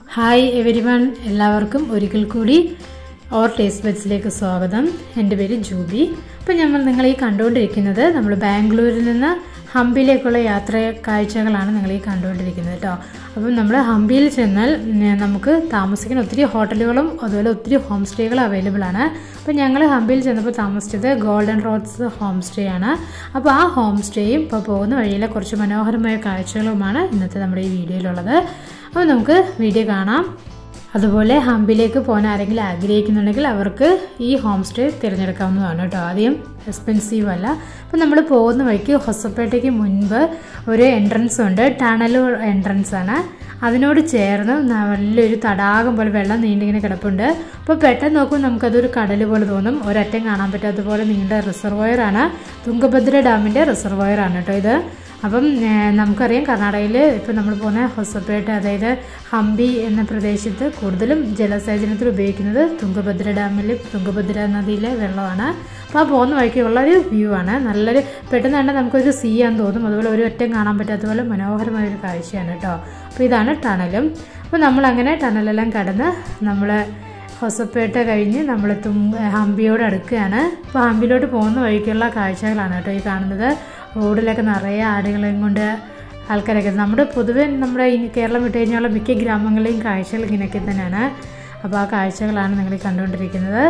Hi everyone എല്ലാവർക്കും ഒരിക്കൽ കൂടി ഓർ ടേസ്റ്റ് ബഡ്സിലേക്ക് സ്വാഗതം എൻ്റെ പേര് ജൂബി അപ്പോൾ ഞങ്ങൾ നിങ്ങൾ ഈ കണ്ടുകൊണ്ടിരിക്കുന്നത് നമ്മൾ ബാംഗ്ലൂരിൽ നിന്ന് ഹംപിയിലേക്കുള്ള യാത്ര കാഴ്ചകളാണ് നിങ്ങൾ ഈ കണ്ടുകൊണ്ടിരിക്കുന്നത് കേട്ടോ അപ്പം നമ്മൾ ഹംപിയിൽ ചെന്നാൽ ഉം, നമുക്ക് താമസിക്കാൻ ഒത്തിരി ഹോട്ടലുകളും അതുപോലെ ഒത്തിരി ഹോം സ്റ്റേകളും അവൈലബിൾ ആണ് അപ്പോൾ ഞങ്ങൾ ഹംപിയിൽ ചെന്നപ്പോൾ താമസിച്ചത് ഗോൾഡൻ റോഡ്സ് ഹോം സ്റ്റേ ആണ് അപ്പോൾ ആ ഹോം സ്റ്റേയും ഇപ്പോൾ പോകുന്ന വഴിയിലെ കുറച്ച് മനോഹരമായ കാഴ്ചകളുമാണ് ഇന്നത്തെ നമ്മുടെ ഈ വീഡിയോയിലുള്ളത് അപ്പോൾ നമുക്ക് വീഡിയോ കാണാം അതുപോലെ ഹംപിലേക്ക് പോകാൻ ആരെങ്കിലും ആഗ്രഹിക്കുന്നുണ്ടെങ്കിൽ അവർക്ക് ഈ ഹോം സ്റ്റേ തിരഞ്ഞെടുക്കാവുന്നതാണ് കേട്ടോ അധികം എക്സ്പെൻസീവ് അല്ല അപ്പോൾ നമ്മൾ പോകുന്ന വഴിക്ക് ഹൊസപ്പേട്ടയ്ക്ക് മുൻപ് ഒരു എൻട്രൻസ് ഉണ്ട് ടണൽ എൻട്രൻസ് ആണ് അതിനോട് ചേർന്ന് നല്ലൊരു തടാകം പോലെ വെള്ളം നീണ്ടിങ്ങനെ കിടപ്പുണ്ട് അപ്പോൾ പെട്ടെന്ന് നോക്കുമ്പോൾ നമുക്കതൊരു കടൽ പോലെ തോന്നും ഒരറ്റം കാണാൻ പറ്റാത്തതുപോലെ നീണ്ട റിസർവോയർ ആണ് തുങ്കഭദ്ര ഡാമിൻ്റെ റിസർവോയർ ആണ് കേട്ടോ ഇത് അപ്പം ഏഹ്, നമുക്കറിയാം കർണാടകയിൽ ഇപ്പോൾ നമ്മൾ പോകുന്ന ഹൊസപ്പേട്ട അതായത് ഹംപി എന്ന പ്രദേശത്ത് കൂടുതലും ജലസേചനത്തിൽ ഉപയോഗിക്കുന്നത് തുങ്കഭദ്ര ഡാമിൽ തുങ്കഭദ്ര നദിയിലെ വെള്ളമാണ് അപ്പോൾ ആ പോകുന്ന വഴിക്കുള്ള ഒരു വ്യൂ ആണ് നല്ലൊരു പെട്ടെന്ന് കണ്ടാൽ നമുക്കൊരു സീ ആണെന്ന് തോന്നും അതുപോലെ ഒരു ഒറ്റം കാണാൻ പറ്റാത്ത പോലെ മനോഹരമായ ഒരു കാഴ്ചയാണ് കേട്ടോ അപ്പോൾ ഇതാണ് ടണലും അപ്പോൾ നമ്മളങ്ങനെ ടണലെല്ലാം കടന്ന് നമ്മൾ ഹൊസപ്പേട്ട കഴിഞ്ഞ് നമ്മൾ തും ഹംപിയോട് അടുക്കുകയാണ് അപ്പോൾ ഹംപിയിലോട്ട് പോകുന്ന വഴിക്കുള്ള കാഴ്ചകളാണ് കേട്ടോ ഈ കാണുന്നത് റോഡിലൊക്കെ നിറയെ ആടുകളെയും കൊണ്ട് ആൾക്കാരൊക്കെ നമ്മുടെ പൊതുവെ നമ്മുടെ ഈ കേരളം വിട്ട് കഴിഞ്ഞുള്ള മിക്ക ഗ്രാമങ്ങളിലെയും കാഴ്ചകൾ ഇങ്ങനെയൊക്കെ തന്നെയാണ് അപ്പോൾ ആ കാഴ്ചകളാണ് നിങ്ങൾ ഈ കണ്ടുകൊണ്ടിരിക്കുന്നത്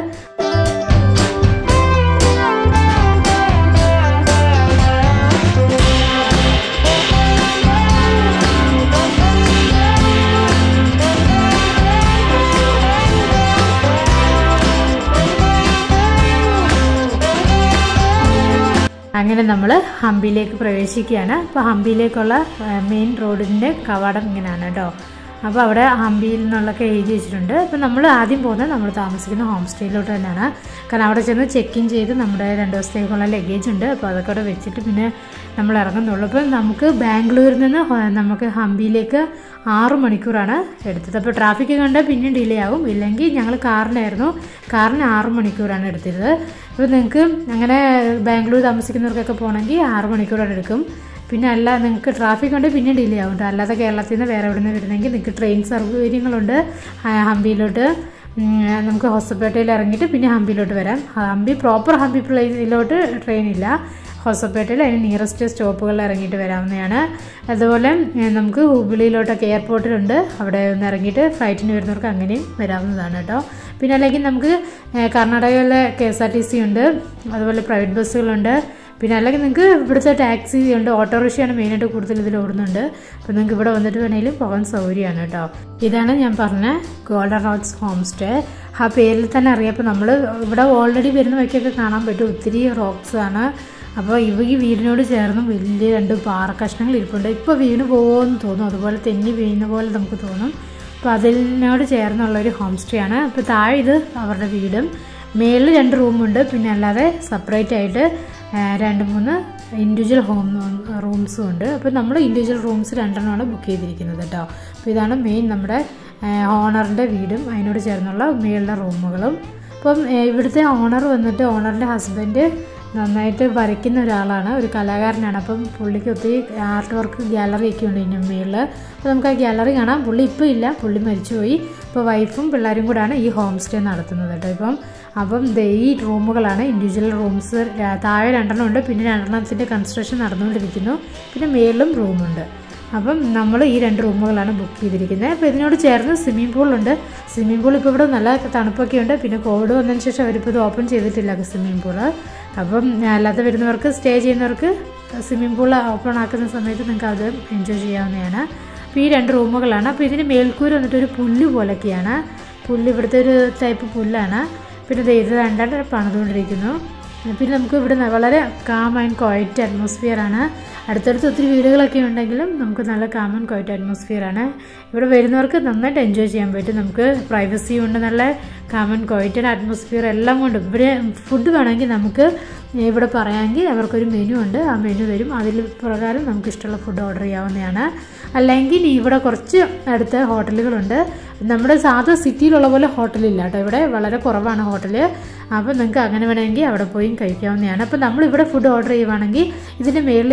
അങ്ങനെ നമ്മൾ ഹംപിയിലേക്ക് പ്രവേശിക്കുകയാണ് അപ്പോൾ ഹംപിയിലേക്കുള്ള മെയിൻ റോഡിൻ്റെ കവാടം ഇങ്ങനെയാണ് കേട്ടോ അപ്പോൾ അവിടെ ഹംപിയിൽ നിന്നുള്ളൊക്കെ എഴുതി വെച്ചിട്ടുണ്ട് അപ്പോൾ നമ്മൾ ആദ്യം പോകുന്നത് നമ്മൾ താമസിക്കുന്ന ഹോം സ്റ്റേയിലോട്ട് തന്നെയാണ് കാരണം അവിടെ ചെന്ന് ചെക്ക് ഇൻ ചെയ്ത് നമ്മുടെ രണ്ട് ദിവസത്തേക്കുള്ള ലഗേജ് ഉണ്ട് അപ്പോൾ അതൊക്കെ അവിടെ വെച്ചിട്ട് പിന്നെ നമ്മൾ ഇറങ്ങുന്നുള്ളൂ അപ്പോൾ നമുക്ക് ബാംഗ്ലൂരിൽ നിന്ന് ഹ- നമുക്ക് ഹംപിയിലേക്ക് ആറ് മണിക്കൂറാണ് എടുത്തത് അപ്പോൾ ട്രാഫിക് കണ്ടാൽ പിന്നെ ഡിലേ ആവും ഇല്ലെങ്കിൽ ഞങ്ങൾ കാറിനായിരുന്നു കാറിന് ആറ് മണിക്കൂറാണ് എടുത്തിരുന്നത് അപ്പോൾ നിങ്ങൾക്ക് അങ്ങനെ ബാംഗ്ലൂർ താമസിക്കുന്നവർക്കൊക്കെ പോകണമെങ്കിൽ ആറ് മണിക്കൂറാണ് എടുക്കും പിന്നെ അല്ല നിങ്ങൾക്ക് ട്രാഫിക് ഉണ്ട് പിന്നെ ഡിലേ ആവും ട്ടോ. അല്ലാതെ കേരളത്തിൽ നിന്ന് വേറെ എവിടെ നിന്ന് വരുന്നെങ്കിൽ നിങ്ങൾക്ക് ട്രെയിൻ സൗകര്യങ്ങളുണ്ട് ആ, ഹംപിയിലോട്ട് ഉം, നമുക്ക് ഹൊസപ്പേട്ടയിൽ ഇറങ്ങിയിട്ട് പിന്നെ ഹംപിയിലോട്ട് വരാം ഹംപി പ്രോപ്പർ ഹംപി പ്ലേസിലോട്ട് ട്രെയിൻ ഇല്ല ഹൊസപ്പേട്ടയിൽ അതിന് നിയറസ്റ്റ് സ്റ്റോപ്പുകളിൽ ഇറങ്ങിയിട്ട് വരാവുന്നതാണ് അതുപോലെ ഏ, നമുക്ക് ഹുബിളിയിലോട്ടൊക്കെ എയർപോർട്ടിലുണ്ട് അവിടെ ഒന്ന് ഇറങ്ങിയിട്ട് ഫ്ലൈറ്റിന് വരുന്നവർക്ക് അങ്ങനെയും വരാവുന്നതാണ് കേട്ടോ പിന്നെ അല്ലെങ്കിൽ നമുക്ക് ഏ, കർണാടകയിലെ K S R T C ഉണ്ട് അതുപോലെ പ്രൈവറ്റ് ബസ്സുകളുണ്ട് പിന്നെ അല്ലെങ്കിൽ നിങ്ങൾക്ക് ഇവിടുത്തെ ടാക്സി ഉണ്ട് ഓട്ടോറിക്ഷയാണ് മെയിനായിട്ട് കൂടുതൽ ഇതിൽ ഓടുന്നുണ്ട് അപ്പോൾ നിങ്ങൾക്ക് ഇവിടെ വന്നിട്ട് വേണമെങ്കിലും പോകാൻ സൗകര്യമാണ് കേട്ടോ ഇതാണ് ഞാൻ പറഞ്ഞ ഗോൾഡൻ റോഡ്സ് ഹോം സ്റ്റേ ആ പേരിൽ തന്നെ അറിയാം അപ്പോൾ നമ്മൾ ഇവിടെ ഓൾറെഡി വരുന്ന വഴിക്കൊക്കെ കാണാൻ പറ്റും ഒത്തിരി റോക്സ് ആണ് അപ്പോൾ ഇവ ഈ വീടിനോട് ചേർന്ന് വലിയ രണ്ട് പാറക്കഷ്ണങ്ങൾ ഇരിപ്പുണ്ട് ഇപ്പോൾ വീണ് പോകുമെന്ന് തോന്നും അതുപോലെ തെന്നി വീഴുന്ന പോലെ നമുക്ക് തോന്നും അപ്പോൾ അതിനോട് ചേർന്നുള്ള ഒരു ഹോം സ്റ്റേ ആണ് അപ്പോൾ താഴെ ഇത് അവരുടെ വീടും മേളിൽ രണ്ട് റൂമുണ്ട് പിന്നെ അല്ലാതെ സെപ്പറേറ്റ് ആയിട്ട് ആ, രണ്ട് മൂന്ന് ഇൻഡിവിജ്വൽ ഹോം റൂംസും ഉണ്ട് അപ്പോൾ നമ്മൾ ഇൻഡിവിജ്വൽ റൂംസ് രണ്ടെണ്ണമാണ് ബുക്ക് ചെയ്തിരിക്കുന്നത് കേട്ടോ അപ്പോൾ ഇതാണ് മെയിൻ നമ്മുടെ ഓണറിൻ്റെ വീടും അതിനോട് ചേർന്നുള്ള മേളിലെ റൂമുകളും അപ്പം ഏ, ഇവിടുത്തെ ഓണർ വന്നിട്ട് ഓണറിൻ്റെ ഹസ്ബൻഡ് നന്നായിട്ട് വരയ്ക്കുന്ന ഒരാളാണ് ഒരു കലാകാരനാണ് അപ്പം പുള്ളിക്ക് ഒത്തിരി ആർട്ട് വർക്ക് ഗ്യാലറി ഒക്കെ ഉണ്ട് ഇതിൻ്റെ മുകളിൽ അപ്പോൾ നമുക്ക് ആ ഗ്യാലറി കാണാം പുള്ളി ഇപ്പോൾ ഇല്ല പുള്ളി മരിച്ചുപോയി ഇപ്പോൾ വൈഫും പിള്ളേരും കൂടാണ് ഈ ഹോം സ്റ്റേ നടത്തുന്നത് കേട്ടോ ഇപ്പം അപ്പം ദേ ഈ റൂമുകളാണ് ഇൻഡിവിജ്വൽ റൂംസ് താഴെ രണ്ടെണ്ണം ഉണ്ട് പിന്നെ രണ്ടെണ്ണത്തിൻ്റെ കൺസ്ട്രക്ഷൻ നടന്നുകൊണ്ടിരിക്കുന്നു പിന്നെ മേളിലും റൂമുണ്ട് അപ്പം നമ്മൾ ഈ രണ്ട് റൂമുകളാണ് ബുക്ക് ചെയ്തിരിക്കുന്നത് അപ്പോൾ ഇതിനോട് ചേർന്ന് സ്വിമ്മിംഗ് പൂളുണ്ട് സ്വിമ്മിംഗ് പൂൾ ഇപ്പോൾ ഇവിടെ നല്ല തണുപ്പൊക്കെ ഉണ്ട് പിന്നെ കോവിഡ് വന്നതിന് ശേഷം അവരിപ്പോൾ ഇത് ഓപ്പൺ ചെയ്തിട്ടില്ല സ്വിമ്മിംഗ് പൂള് അപ്പം അല്ലാതെ വരുന്നവർക്ക് സ്റ്റേ ചെയ്യുന്നവർക്ക് സ്വിമ്മിംഗ് പൂൾ ഓപ്പൺ ആക്കുന്ന സമയത്ത് നിങ്ങൾക്ക് അത് എൻജോയ് ചെയ്യാവുന്നതാണ് അപ്പോൾ ഈ രണ്ട് റൂമുകളാണ് അപ്പോൾ ഇതിന് മേൽക്കൂര വന്നിട്ട് ഒരു പുല്ല് പോലൊക്കെയാണ് പുല്ല് ഇവിടുത്തെ ഒരു ടൈപ്പ് പുല്ലാണ് പിന്നെ ദേ ഇത് രണ്ടായിട്ട് പണിതുകൊണ്ടിരിക്കുന്നു പിന്നെ നമുക്ക് ഇവിടെ ന- വളരെ കാം ആൻഡ് ക്വയറ്റ് അറ്റ്മോസ്ഫിയർ ആണ് അടുത്തടുത്ത് ഒത്തിരി വീടുകളൊക്കെ ഉണ്ടെങ്കിലും നമുക്ക് നല്ല കാം ആൻഡ് ക്വയറ്റ് അറ്റ്മോസ്ഫിയർ ആണ് ഇവിടെ വരുന്നവർക്ക് നന്നായിട്ട് എൻജോയ് ചെയ്യാൻ പറ്റും നമുക്ക് പ്രൈവസി ഉണ്ട് നല്ല കാം ആൻഡ് ക്വയറ്റഡ് അറ്റ്മോസ്ഫിയർ എല്ലാം കൊണ്ടും ഇവിടെ ഫുഡ് വേണമെങ്കിൽ നമുക്ക് ഇവിടെ പറയാമെങ്കിൽ അവർക്കൊരു മെനു ഉണ്ട് ആ മെനു വരും അതിൽ പ്രകാരം നമുക്ക് ഇഷ്ടമുള്ള ഫുഡ് ഓർഡർ ചെയ്യാവുന്നതാണ് അല്ലെങ്കിൽ ഇവിടെ കുറച്ച് അടുത്ത ഹോട്ടലുകളുണ്ട് നമ്മുടെ സാധാ സിറ്റിയിലുള്ള പോലെ ഹോട്ടലില്ല കേട്ടോ ഇവിടെ വളരെ കുറവാണ് ഹോട്ടൽ അപ്പോൾ നിങ്ങൾക്ക് അങ്ങനെ വേണമെങ്കിൽ അവിടെ പോയി കഴിക്കാവുന്നതാണ് അപ്പോൾ നമ്മളിവിടെ ഫുഡ് ഓർഡർ ചെയ്യുവാണെങ്കിൽ ഇതിൻ്റെ മേളിൽ ഇങ്ങനെ ഒരു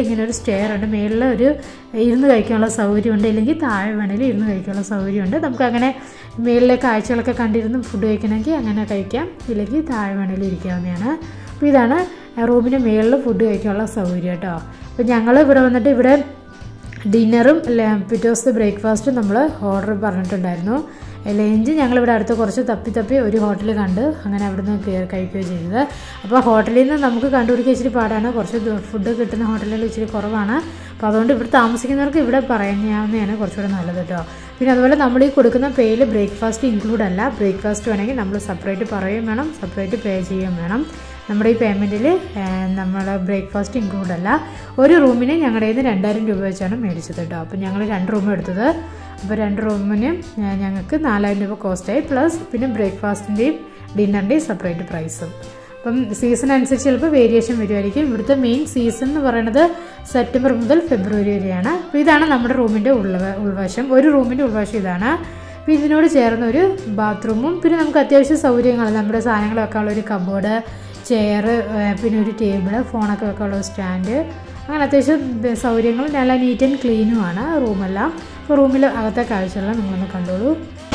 സ്റ്റെയർ ഉണ്ട് മേളിൽ ഒരു ഇരുന്ന് കഴിക്കാനുള്ള സൗകര്യമുണ്ട് ഇല്ലെങ്കിൽ താഴെ വേണമെങ്കിൽ ഇരുന്ന് കഴിക്കാനുള്ള സൗകര്യമുണ്ട് നമുക്ക് അങ്ങനെ മേളിലെ കാഴ്ചകളൊക്കെ കണ്ടിരുന്ന് ഫുഡ് കഴിക്കണമെങ്കിൽ അങ്ങനെ കഴിക്കാം ഇല്ലെങ്കിൽ താഴെ വേണമെങ്കിലും ഇരിക്കാവുന്നതാണ് അപ്പോൾ ഇതാണ് റൂമിൻ്റെ മേളിൽ ഫുഡ് കഴിക്കാനുള്ള സൗകര്യം കേട്ടോ അപ്പോൾ ഞങ്ങൾ ഇവിടെ വന്നിട്ട് ഇവിടെ ഡിന്നറും പിറ്റേ ദിവസത്തെ ബ്രേക്ക്ഫാസ്റ്റും നമ്മൾ ഓർഡർ പറഞ്ഞിട്ടുണ്ടായിരുന്നു ലഞ്ച് ഞങ്ങളിവിടെ അടുത്ത് കുറച്ച് തപ്പി തപ്പി ഒരു ഹോട്ടൽ കണ്ട് അങ്ങനെ അവിടുന്ന് കയറി കഴിക്കുകയോ ചെയ്തത് അപ്പോൾ ഹോട്ടലിൽ നിന്ന് നമുക്ക് കണ്ടുപിടിക്കാൻ ഇച്ചിരി പാടാണ് കുറച്ച് ഫുഡ് കിട്ടുന്ന ഹോട്ടലുകൾ ഇച്ചിരി കുറവാണ് അപ്പോൾ അതുകൊണ്ട് ഇവിടെ താമസിക്കുന്നവർക്ക് ഇവിടെ പറയാവുന്നതാണ് കുറച്ചുകൂടെ നല്ലത് കേട്ടോ പിന്നെ അതുപോലെ നമ്മൾ ഈ കൊടുക്കുന്ന പേയിൽ ബ്രേക്ക്ഫാസ്റ്റ് ഇൻക്ലൂഡ് അല്ല ബ്രേക്ക്ഫാസ്റ്റ് വേണമെങ്കിൽ നമ്മൾ സെപ്പറേറ്റ് പറയുകയും വേണം സെപ്പറേറ്റ് പേ ചെയ്യുകയും വേണം നമ്മുടെ ഈ പേയ്മെൻറ്റിൽ നമ്മൾ ബ്രേക്ക്ഫാസ്റ്റ് ഇൻക്ലൂഡ് അല്ല ഒരു റൂമിന് ഞങ്ങളുടെ കയ്യിൽ നിന്ന് രണ്ടായിരം രൂപ വെച്ചാണ് മേടിച്ചത് കേട്ടോ അപ്പോൾ ഞങ്ങൾ രണ്ട് റൂം എടുത്തത് അപ്പോൾ രണ്ട് റൂമിന് ഞങ്ങൾക്ക് നാലായിരം രൂപ കോസ്റ്റായി പ്ലസ് പിന്നെ ബ്രേക്ക്ഫാസ്റ്റിൻ്റെയും ഡിന്നറിൻ്റെയും സെപ്പറേറ്റ് പ്രൈസും അപ്പം സീസൺ അനുസരിച്ച് ചിലപ്പോൾ വേരിയേഷൻ വരുമായിരിക്കും ഇവിടുത്തെ മെയിൻ സീസൺ എന്ന് പറയുന്നത് സെപ്റ്റംബർ മുതൽ ഫെബ്രുവരി വരെയാണ് അപ്പോൾ ഇതാണ് നമ്മുടെ റൂമിൻ്റെ ഉൾവ ഉൾവശം ഒരു റൂമിൻ്റെ ഉൾവശം ഇതാണ് അപ്പോൾ ഇതിനോട് ചേർന്ന ഒരു ബാത്റൂമും പിന്നെ നമുക്ക് അത്യാവശ്യം സൗകര്യങ്ങൾ നമ്മുടെ സാധനങ്ങൾ വെക്കാനുള്ള ഒരു കബോർഡ് ചെയർ പിന്നെ ഒരു ടേബിൾ ഫോണൊക്കെ വെക്കാനുള്ള ഒരു സ്റ്റാൻഡ് അങ്ങനെ അത്യാവശ്യം സൗകര്യങ്ങൾ നല്ല നീറ്റ് ആൻഡ് ക്ലീനുമാണ് റൂമെല്ലാം അപ്പോൾ റൂമിൽ അകത്തെ കാഴ്ചകളെല്ലാം നിങ്ങളൊന്ന് കണ്ടോളൂ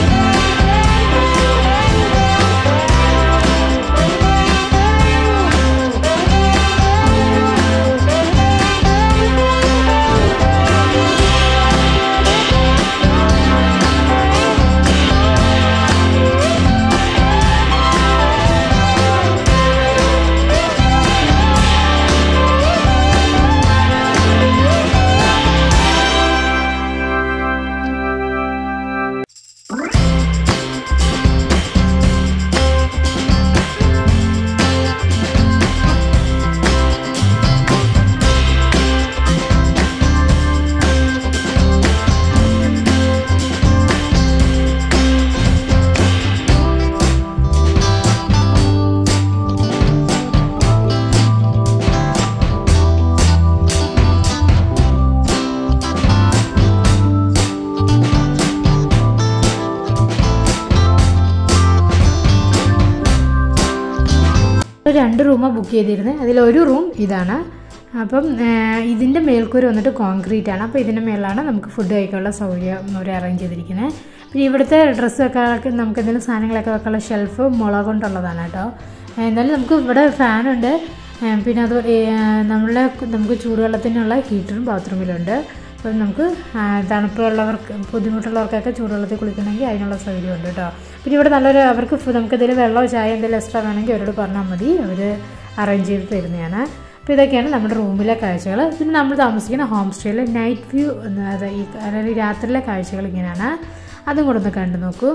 രണ്ട് റൂമാണ് ബുക്ക് ചെയ്തിരുന്നത് അതിലൊരു റൂം ഇതാണ് അപ്പം ഇതിൻ്റെ മേൽക്കൂര വന്നിട്ട് കോൺക്രീറ്റ് ആണ് അപ്പോൾ ഇതിൻ്റെ മേലാണ് നമുക്ക് ഫുഡ് കഴിക്കാനുള്ള സൗകര്യം അവർ അറേഞ്ച് ചെയ്തിരിക്കുന്നത് പിന്നെ ഇവിടുത്തെ ഡ്രസ്സ് വെക്കാനൊക്കെ നമുക്ക് എന്തെങ്കിലും സാധനങ്ങളൊക്കെ വെക്കാനുള്ള ഷെൽഫ് മുള കൊണ്ടുള്ളതാണ് കേട്ടോ എന്നാലും നമുക്ക് ഇവിടെ ഫാനുണ്ട് പിന്നെ അത് നമ്മളെ നമുക്ക് ചൂടുവെള്ളത്തിനുള്ള ഹീറ്ററും ബാത്റൂമിലുണ്ട് അപ്പം നമുക്ക് തണുപ്പുള്ളവർക്ക് ബുദ്ധിമുട്ടുള്ളവർക്കൊക്കെ ചൂടുവെള്ളത്തിൽ കുളിക്കണമെങ്കിൽ അതിനുള്ള സൗകര്യമുണ്ട് കേട്ടോ പിന്നെ ഇവിടെ നല്ലൊരു അവർക്ക് നമുക്ക് എന്തെങ്കിലും വെള്ളമോ ചായ എന്തെങ്കിലും എക്സ്ട്രാ വേണമെങ്കിൽ അവരോട് പറഞ്ഞാൽ മതി അവർ അറേഞ്ച് ചെയ്ത് തരുന്നതാണ് അപ്പോൾ ഇതൊക്കെയാണ് നമ്മുടെ റൂമിലെ കാഴ്ചകൾ പിന്നെ നമ്മൾ താമസിക്കുന്ന ഹോം സ്റ്റേയിൽ നൈറ്റ് വ്യൂ അതായത് ഈ അതായത് രാത്രിയിലെ കാഴ്ചകൾ ഇങ്ങനെയാണ് അതും കൂടെ ഒന്ന് കണ്ടു നോക്കൂ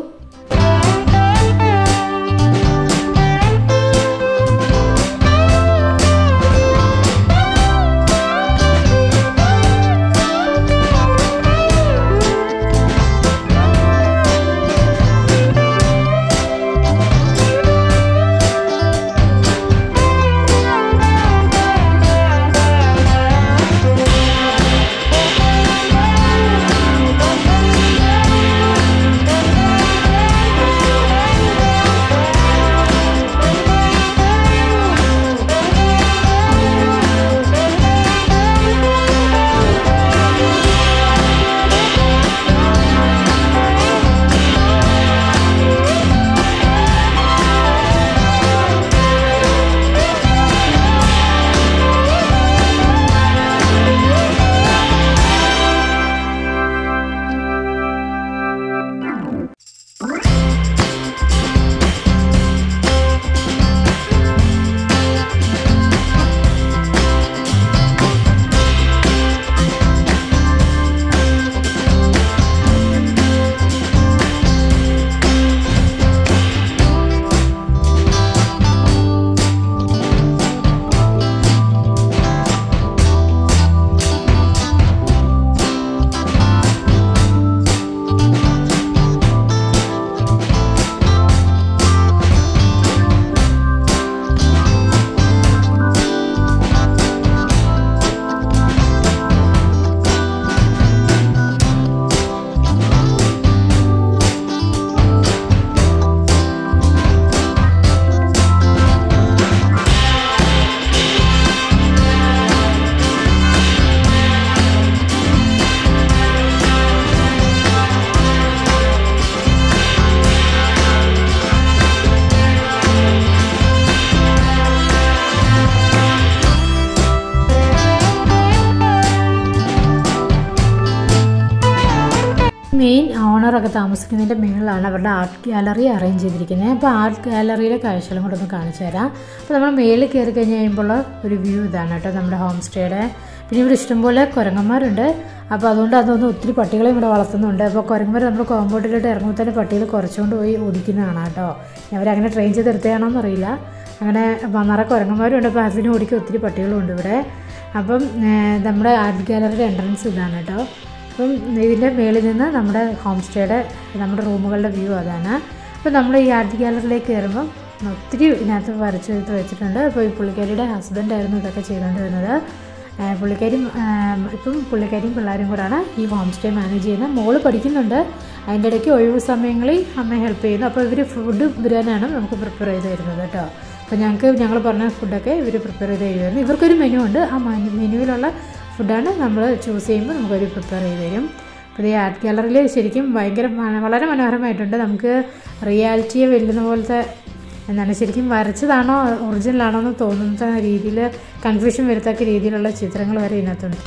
ഓണറൊക്കെ താമസിക്കുന്നതിൻ്റെ മുകളിലാണ് അവരുടെ ആർട്ട് ഗാലറി അറേഞ്ച് ചെയ്തിരിക്കുന്നത് അപ്പോൾ ആർട്ട് ഗാലറിയിലെ കാഴ്ചകളും കൂടെ ഒന്ന് കാണിച്ചു തരാം അപ്പോൾ നമ്മൾ മേളിൽ കയറി കഴിഞ്ഞ് കഴിയുമ്പോൾ ഒരു വ്യൂ ഇതാണ് കേട്ടോ നമ്മുടെ ഹോം സ്റ്റേയുടെ പിന്നെ ഇവിടെ ഇഷ്ടംപോലെ കുരങ്ങന്മാരുണ്ട് അപ്പോൾ അതുകൊണ്ട് അതൊന്നും ഒത്തിരി പട്ടികളെ ഇവിടെ വളർത്തുന്നുണ്ട് അപ്പോൾ കുരങ്ങന്മാർ നമ്മൾ കോമ്പൗണ്ടിലോട്ട് ഇറങ്ങുമ്പോൾ തന്നെ പട്ടികൾ കുറച്ചുകൊണ്ട് പോയി ഓടിക്കുന്നതാണ് കേട്ടോ അവരങ്ങനെ ട്രെയിൻ ചെയ്ത് എടുത്തതാണോന്ന് അറിയില്ല അങ്ങനെ നിറയെ കുരങ്ങന്മാരും ഉണ്ട് അപ്പോൾ അതിന് ഓടിക്കാൻ ഒത്തിരി പട്ടികളും ഉണ്ട് ഇവിടെ അപ്പം ഏഹ്, നമ്മുടെ ആർട്ട് ഗാലറിയുടെ എൻട്രൻസ് ഇതാണ് കേട്ടോ അപ്പം ഇതിൻ്റെ മേളിൽ നിന്ന് നമ്മുടെ ഹോം സ്റ്റേയുടെ നമ്മുടെ റൂമുകളുടെ വ്യൂ അതാണ് അപ്പോൾ നമ്മൾ ഈ ആർട്ട് ഗാലറിയിലേക്ക് കയറുമ്പം ഒത്തിരി ഇതിനകത്ത് വരച്ച് എടുത്ത് വെച്ചിട്ടുണ്ട് അപ്പോൾ ഈ പുള്ളിക്കാരിയുടെ ഹസ്ബൻഡായിരുന്നു ഇതൊക്കെ ചെയ്തുകൊണ്ടിരുന്നത് ഏഹ് പുള്ളിക്കാരിയും ഏഹ് ഇപ്പം പുള്ളിക്കാരിയും പിള്ളേരും കൂടാണ് ഈ ഹോം സ്റ്റേ മാനേജ് ചെയ്യുന്നത് മോള് പഠിക്കുന്നുണ്ട് അതിൻ്റെ ഇടയ്ക്ക് ഒഴിവ് സമയങ്ങളിൽ അമ്മ ഹെൽപ്പ് ചെയ്യുന്നു അപ്പോൾ ഇവർ ഫുഡ് ബിരിയാണിയാണ് നമുക്ക് പ്രിപ്പയർ ചെയ്ത് തരുന്നത് കേട്ടോ അപ്പോൾ ഞങ്ങൾക്ക് ഞങ്ങൾ പറഞ്ഞ ഫുഡൊക്കെ ഇവർ പ്രിപ്പയർ ചെയ്ത് തരുമായിരുന്നു ഇവർക്കൊരു മെനു ഉണ്ട് ആ മെനുവിലുള്ള ഫുഡാണ് നമ്മൾ ചൂസ് ചെയ്യുമ്പോൾ നമുക്കൊരു പ്രിപ്പയർ ചെയ്ത് തരും അപ്പോൾ ഈ ആർട്ട് ഗാലറിയിൽ ശരിക്കും ഭയങ്കര മന- വളരെ മനോഹരമായിട്ടുണ്ട് നമുക്ക് റിയാലിറ്റിയെ വെല്ലുന്ന പോലത്തെ എന്താണ് ശരിക്കും വരച്ചതാണോ ഒറിജിനലാണോ എന്ന് തോന്നുന്ന രീതിയിൽ കൺഫ്യൂഷൻ വരുത്തക്ക രീതിയിലുള്ള ചിത്രങ്ങൾ വരെ ഇതിനകത്തുണ്ട്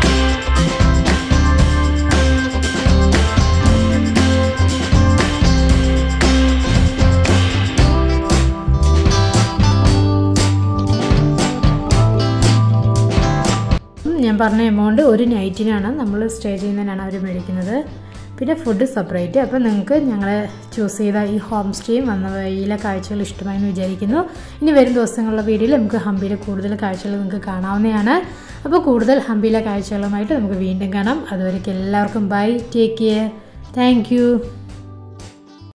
ഉം, ഞാൻ പറഞ്ഞ എമൗണ്ട് ഒരു നൈറ്റിനാണ് നമ്മൾ സ്റ്റേ ചെയ്യുന്നതിനാണ് അവർ മേടിക്കുന്നത് പിന്നെ ഫുഡ് സെപ്പറേറ്റ് അപ്പോൾ നിങ്ങൾക്ക് ഞങ്ങളെ ചൂസ് ചെയ്ത ഈ ഹോം സ്റ്റേയും വന്ന വഴിയിലെ കാഴ്ചകൾ ഇഷ്ടമായെന്ന് വിചാരിക്കുന്നു ഇനി വരും ദിവസങ്ങളിലെ വീഡിയോയിൽ നമുക്ക് ഹംപിയിലെ കൂടുതൽ കാഴ്ചകൾ നിങ്ങൾക്ക് കാണാവുന്നതാണ് അപ്പോൾ കൂടുതൽ ഹംപിയിലെ കാഴ്ചകളുമായിട്ട് നമുക്ക് വീണ്ടും കാണാം അതുവരേക്കും എല്ലാവർക്കും ബൈ ടേക്ക് കെയർ താങ്ക്